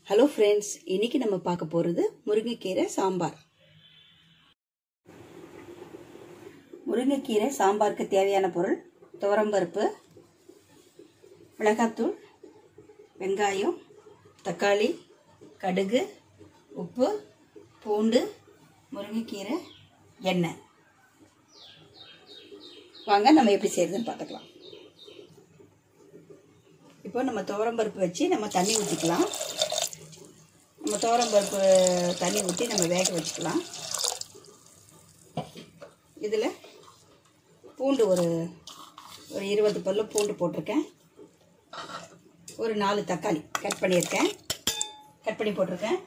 hello friends இன்னைக்கு நம்ம பார்க்க போகிறது முருங்கைக்கீரை சாம்பார் முருங்கைக்கீரை சாம்பாருக்கு தேவையான பொருள் துவரம்பருப்பு மிளகாத்தூள் வெங்காயம் தக்காளி கடுகு உப்பு பூண்டு முருங்கைக்கீரை எண்ணெய் வாங்க நம்ம எப்படி செய்யறதுன்னு பார்த்துக்கலாம் இப்போ நம்ம துவரம்பருப்பு வச்சு நம்ம தண்ணி ஊற்றிக்கலாம் நம்ம துவரம்பருப்பு தண்ணி ஊற்றி நம்ம வேக வச்சுக்கலாம் இதில் பூண்டு ஒரு ஒரு இருபது பல்லு பூண்டு போட்டிருக்கேன் ஒரு நாலு தக்காளி கட் பண்ணியிருக்கேன் கட் பண்ணி போட்டிருக்கேன்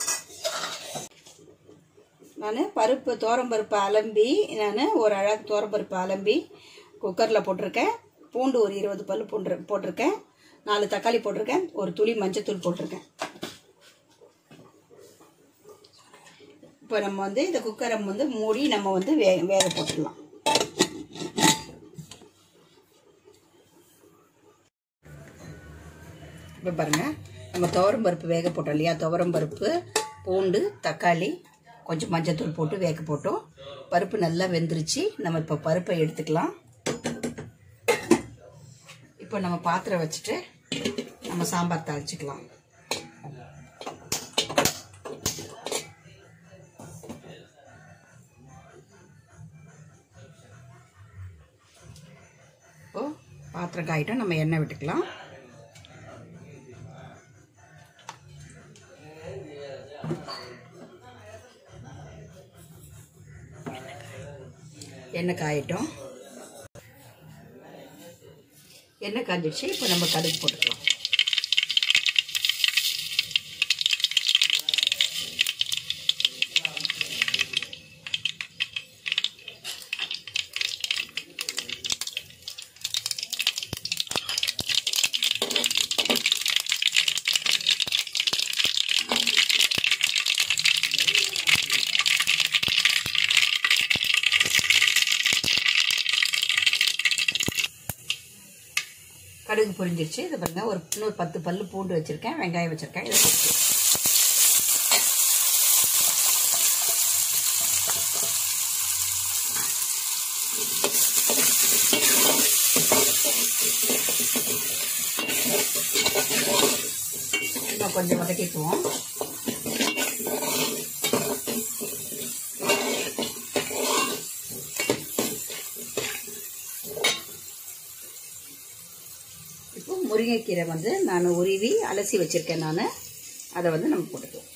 நான் பருப்பு பருப்பு அலம்பி நான் ஒரு அழகு பருப்பு அலம்பி குக்கரில் போட்டிருக்கேன் பூண்டு ஒரு இருபது பல்லு பூண்டு போட்டிருக்கேன் நாலு தக்காளி போட்டிருக்கேன் ஒரு துளி மஞ்சத்தூள் போட்டிருக்கேன் இப்போ நம்ம வந்து இந்த குக்கரை வந்து மூடி நம்ம வந்து வே வேக போட்டுடலாம் இப்போ பாருங்கள் நம்ம துவரம் பருப்பு வேக போட்டோம் இல்லையா துவரம் பருப்பு பூண்டு தக்காளி கொஞ்சம் மஞ்சத்தூள் போட்டு வேக போட்டோம் பருப்பு நல்லா வெந்துருச்சு நம்ம இப்போ பருப்பை எடுத்துக்கலாம் இப்போ நம்ம பாத்திரம் வச்சுட்டு நம்ம சாம்பார் தாளிச்சுக்கலாம் இப்போ பாத்திரம் காயிட்டும் நம்ம எண்ணெய் விட்டுக்கலாம் எண்ணெய் காயட்டும் எண்ணெய் காஞ்சிடுச்சு இப்போ நம்ம கடுகு போட்டுக்கலாம் கடுகு பொரிஞ்சிருச்சு இது பாருங்க ஒரு இன்னொரு பத்து பல்லு பூண்டு வச்சிருக்கேன் வெங்காயம் வச்சிருக்கேன் இதை போட்டு இன்னும் கொஞ்சம் வதக்கிக்குவோம் இப்போ முருங்கைக்கீரை வந்து நான் உருவி அலசி வச்சுருக்கேன் நான் அதை வந்து நம்ம போட்டுக்கலாம்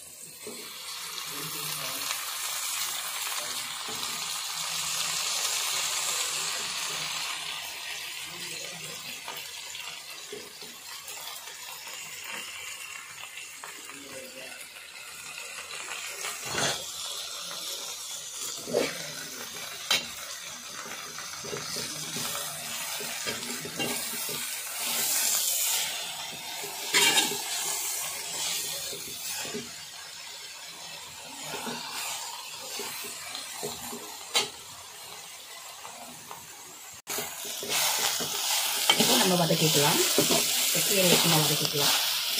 இப்போ நம்ம வதக்கிக்கலாம் கீரை வச்சு நம்ம வதக்கிக்கலாம்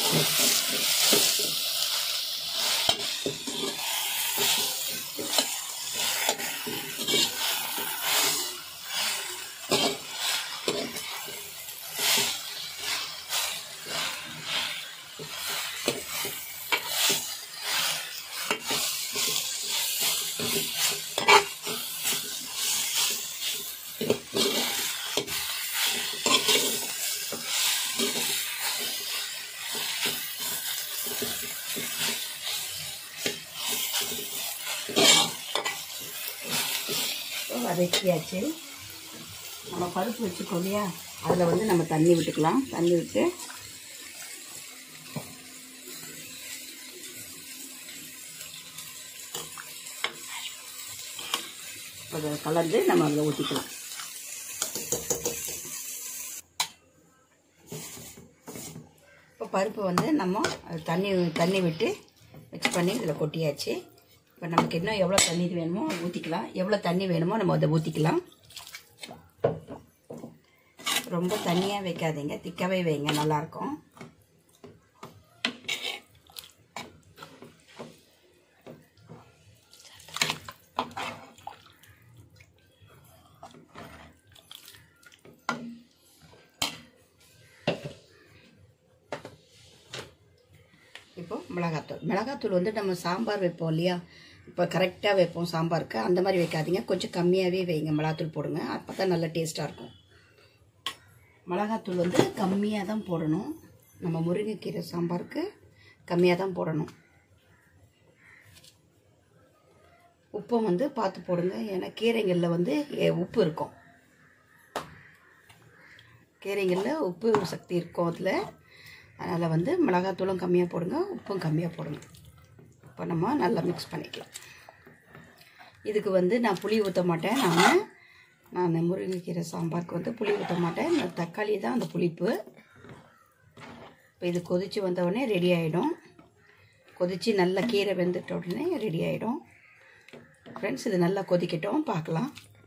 வதக்கியாச்சு நம்ம பருப்பு வச்சுக்கோம் இல்லையா அதில் வந்து நம்ம தண்ணி விட்டுக்கலாம் தண்ணி விட்டு அதை கலந்து நம்ம அதில் ஊற்றிக்கலாம் இப்போ பருப்பு வந்து நம்ம தண்ணி தண்ணி விட்டு மிக்ஸ் பண்ணி இதில் கொட்டியாச்சு இப்போ நமக்கு இன்னும் எவ்வளோ தண்ணி வேணுமோ ஊற்றிக்கலாம் எவ்வளோ தண்ணி வேணுமோ நம்ம அதை ஊற்றிக்கலாம் ரொம்ப தண்ணியாக வைக்காதீங்க திக்காவே வைங்க நல்லாயிருக்கும் மிளகாத்தூள் மிளகாத்தூள் வந்து நம்ம சாம்பார் வைப்போம் இல்லையா இப்போ கரெக்டாக வைப்போம் சாம்பாருக்கு அந்த மாதிரி வைக்காதீங்க கொஞ்சம் கம்மியாகவே வைங்க மிளகாத்தூள் போடுங்க அப்போ தான் நல்லா டேஸ்ட்டாக இருக்கும் மிளகாத்தூள் வந்து கம்மியாக தான் போடணும் நம்ம முருங்கைக்கீரை சாம்பாருக்கு கம்மியாக தான் போடணும் உப்பும் வந்து பார்த்து போடுங்க ஏன்னா கீரைகளில் வந்து எ- உப்பு இருக்கும் கீரைகளில் உப்பு சக்தி இருக்கும் அதில் அதனால் வந்து மிளகாத்தூளும் கம்மியாக போடுங்க உப்பும் கம்மியாக போடுங்க இப்போ நம்ம நல்லா மிக்ஸ் பண்ணிக்கலாம் இதுக்கு வந்து நான் புளி ஊற்ற மாட்டேன் நான் நான் முருங்கைக்கீரை சாம்பாருக்கு வந்து புளி ஊற்ற மாட்டேன் நான் தக்காளி தான் அந்த புளிப்பு இப்போ இது கொதித்து வந்த உடனே ரெடி ஆகிடும் கொதித்து நல்லா கீரை வெந்துட்ட உடனே ரெடி ஆகிடும் ஃப்ரெண்ட்ஸ் இது நல்லா கொதிக்கட்டும் பார்க்கலாம்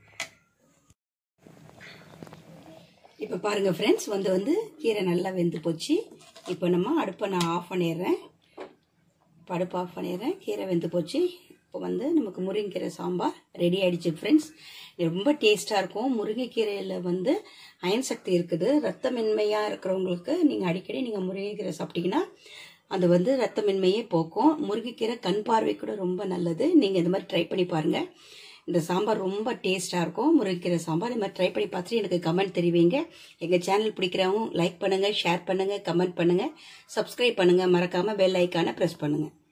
இப்போ பாருங்கள் ஃப்ரெண்ட்ஸ் வந்து வந்து கீரை நல்லா வெந்து போச்சு இப்போ நம்ம அடுப்பை நான் ஆஃப் பண்ணிடுறேன் இப்போ அடுப்பு ஆஃப் பண்ணிடுறேன் கீரை வெந்து போச்சு இப்போ வந்து நமக்கு முருங்கைக்கீரை சாம்பார் ரெடி ஆயிடுச்சு ஃப்ரெண்ட்ஸ் இது ரொம்ப டேஸ்ட்டாக இருக்கும் முருங்கைக்கீரையில் வந்து அயன் சக்தி இருக்குது ரத்தமின்மையாக இருக்கிறவங்களுக்கு நீங்கள் அடிக்கடி நீங்கள் முருங்கைக்கீரை சாப்பிட்டீங்கன்னா அது வந்து ரத்தமின்மையே போக்கும் முருங்கைக்கீரை கண் பார்வை கூட ரொம்ப நல்லது நீங்கள் இந்த மாதிரி ட்ரை பண்ணி பாருங்கள் இந்த சாம்பார் ரொம்ப டேஸ்ட்டாக இருக்கும் முருங்கைக்கீரை சாம்பார் இந்த மாதிரி ட்ரை பண்ணி பார்த்துட்டு எனக்கு கமெண்ட் தெரிவிங்க எங்கள் சேனல் பிடிக்கிறவங்க லைக் பண்ணுங்கள் ஷேர் பண்ணுங்கள் கமெண்ட் பண்ணுங்கள் சப்ஸ்கிரைப் பண்ணுங்கள் மறக்காமல் பெல் ஐக்கானை ப்ரெஸ் பண்ணுங்கள்